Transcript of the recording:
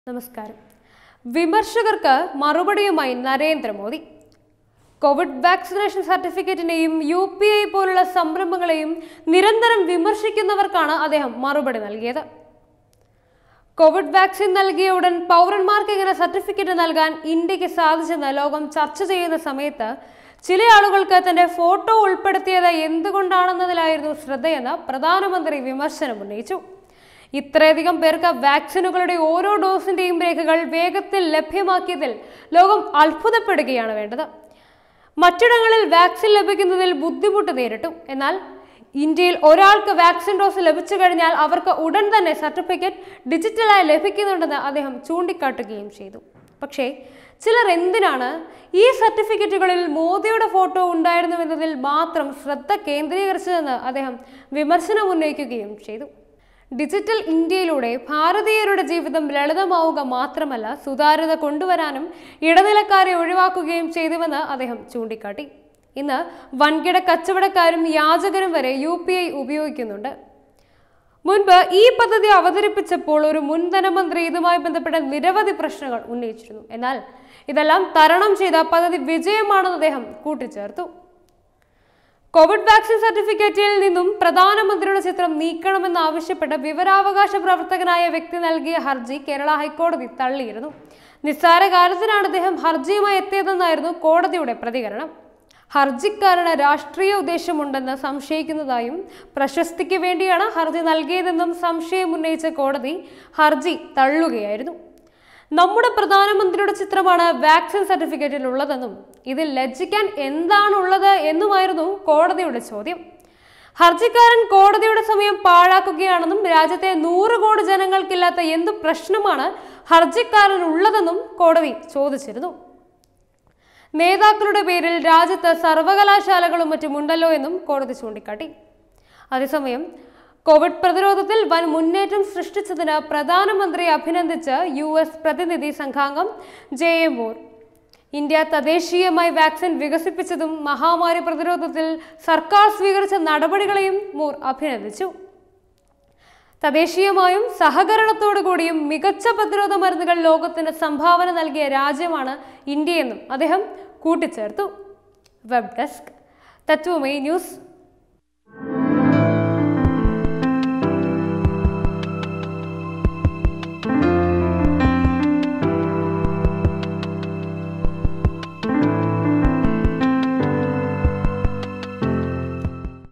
നമസ്കാരം വിമർശകർക്ക് മറുപടിയുമായി Narendra Modi Covid vaccination സർട്ടിഫിക്കറ്റിനെയും U P I പോലുള്ള സംരംഭങ്ങളെയും നിരന്തരം വിമർശിക്കുന്നവർക്കാണ് അദ്ദേഹം മറുപടി നൽകിയത് കോവിഡ് വാക്സിൻ നൽകിയ ഉടൻ പൗരന്മാർക്ക് ഇങ്ങനെ സർട്ടിഫിക്കറ്റ് നൽകാൻ ഇന്ത്യക്ക് സാധിച്ചെന്ന് ലോകം ചർച്ച ചെയ്യുന്ന സമയത്ത് ചില ആളുകൾക്ക് തന്റെ ഫോട്ടോ ഉൾപ്പെടുത്തിയത് എന്തുകൊണ്ടാണെന്നതിലായിരുന്നു ശ്രദ്ധയെന്ന് പ്രധാനമന്ത്രി വിമർശനം ഉന്നയിച്ചു ഇത്രയധികം പേർക്ക് വാക്സിനുകളുടെ ഓരോ ഡോസിന്റെയും രേഖകൾ വേഗത്തിൽ ലഭ്യമാക്കിയതിൽ ലോകം അത്ഭുതപ്പെടുകയാണ് വേണ്ടത് മറ്റിടങ്ങളിൽ വാക്സിൻ ലഭിക്കുന്നതിൽ ബുദ്ധിമുട്ട് നേരിട്ടു എന്നാൽ ഇന്ത്യയിൽ ഒരാൾക്ക് വാക്സിൻ ഡോസ് ലഭിച്ചു കഴിഞ്ഞാൽ അവർക്ക് ഉടൻ തന്നെ സർട്ടിഫിക്കറ്റ് ഡിജിറ്റലായി ലഭിക്കുന്നുണ്ടെന്ന് അദ്ദേഹം ചൂണ്ടിക്കാട്ടുകയും ചെയ്തു പക്ഷേ ചിലർ എന്തിനാണ് ഈ സർട്ടിഫിക്കറ്റുകളിൽ മോദിയുടെ ഫോട്ടോ ഉണ്ടായിരുന്നുവെന്നതിൽ മാത്രം ശ്രദ്ധ കേന്ദ്രീകരിച്ചതെന്ന് അദ്ദേഹം വിമർശനം ഉന്നയിക്കുകയും ചെയ്തു ഡിജിറ്റൽ ഇന്ത്യയിലൂടെ ഭാരതീയരുടെ ജീവിതം ലളിതമാവുക മാത്രമല്ല സുതാര്യത കൊണ്ടുവരാനും ഇടനിലക്കാരെ ഒഴിവാക്കുകയും ചെയ്തുവെന്ന് അദ്ദേഹം ചൂണ്ടിക്കാട്ടി ഇന്ന് വൻകിട കച്ചവടക്കാരും യാചകരും വരെ യു പി ഐ ഉപയോഗിക്കുന്നുണ്ട് മുൻപ് ഈ പദ്ധതി അവതരിപ്പിച്ചപ്പോൾ ഒരു മുൻ ധനമന്ത്രി ഇതുമായി ബന്ധപ്പെട്ട നിരവധി പ്രശ്നങ്ങൾ ഉന്നയിച്ചിരുന്നു എന്നാൽ ഇതെല്ലാം തരണം ചെയ്ത പദ്ധതി വിജയമാണെന്ന് അദ്ദേഹം കൂട്ടിച്ചേർത്തു കോവിഡ് വാക്സിൻ സർട്ടിഫിക്കറ്റിൽ നിന്നും പ്രധാനമന്ത്രിയുടെ ചിത്രം നീക്കണമെന്ന് ആവശ്യപ്പെട്ട് വിവരാവകാശ പ്രവർത്തകനായ വ്യക്തി നൽകിയ ഹർജി കേരള ഹൈക്കോടതി തള്ളിയിരുന്നു നിസ്സാര കാലത്തിനാണ് അദ്ദേഹം ഹർജിയുമായി എത്തിയതെന്നായിരുന്നു കോടതിയുടെ പ്രതികരണം ഹർജിക്കാരന് രാഷ്ട്രീയ ഉദ്ദേശമുണ്ടെന്ന് സംശയിക്കുന്നതായും പ്രശസ്തിക്ക് വേണ്ടിയാണ് ഹർജി നൽകിയതെന്നും സംശയം ഉന്നയിച്ച കോടതി ഹർജി തള്ളുകയായിരുന്നു നമ്മുടെ പ്രധാനമന്ത്രിയുടെ ചിത്രമാണ് വാക്സിൻ സർട്ടിഫിക്കറ്റിൽ ഉള്ളതെന്നും ഇതിൽ ലജ്ജിക്കാൻ എന്താണുള്ളത് എന്നുമായിരുന്നു കോടതിയുടെ ചോദ്യം ഹർജിക്കാരൻ കോടതിയുടെ സമയം പാഴാക്കുകയാണെന്നും രാജ്യത്തെ നൂറ് കോടി ജനങ്ങൾക്കില്ലാത്ത എന്തു പ്രശ്നമാണ് ഹർജിക്കാരൻ ഉള്ളതെന്നും കോടതി ചോദിച്ചിരുന്നു നേതാക്കളുടെ പേരിൽ രാജ്യത്ത് സർവകലാശാലകളും മറ്റുമുണ്ടല്ലോ എന്നും കോടതി ചൂണ്ടിക്കാട്ടി അതേസമയം കോവിഡ് പ്രതിരോധത്തിൽ വൻ മുന്നേറ്റം സൃഷ്ടിച്ചതിന് പ്രധാനമന്ത്രി അഭിനന്ദിച്ച് യു എസ് പ്രതിനിധി സംഘാംഗം ജെ എ മോർ ഇന്ത്യ തദ്ദേശീയമായി വാക്സിൻ വികസിപ്പിച്ചതും മഹാമാരി പ്രതിരോധത്തിൽ സർക്കാർ സ്വീകരിച്ച നടപടികളെയും മോർ അഭിനന്ദിച്ചു തദ്ദേശീയമായും സഹകരണത്തോടു കൂടിയും മികച്ച പ്രതിരോധ മരുന്നുകൾ ലോകത്തിന് സംഭാവന നൽകിയ രാജ്യമാണ് ഇന്ത്യയെന്നും അദ്ദേഹം കൂട്ടിച്ചേർത്തു വെബ് ഡെസ്ക് തത്വമേ ന്യൂസ്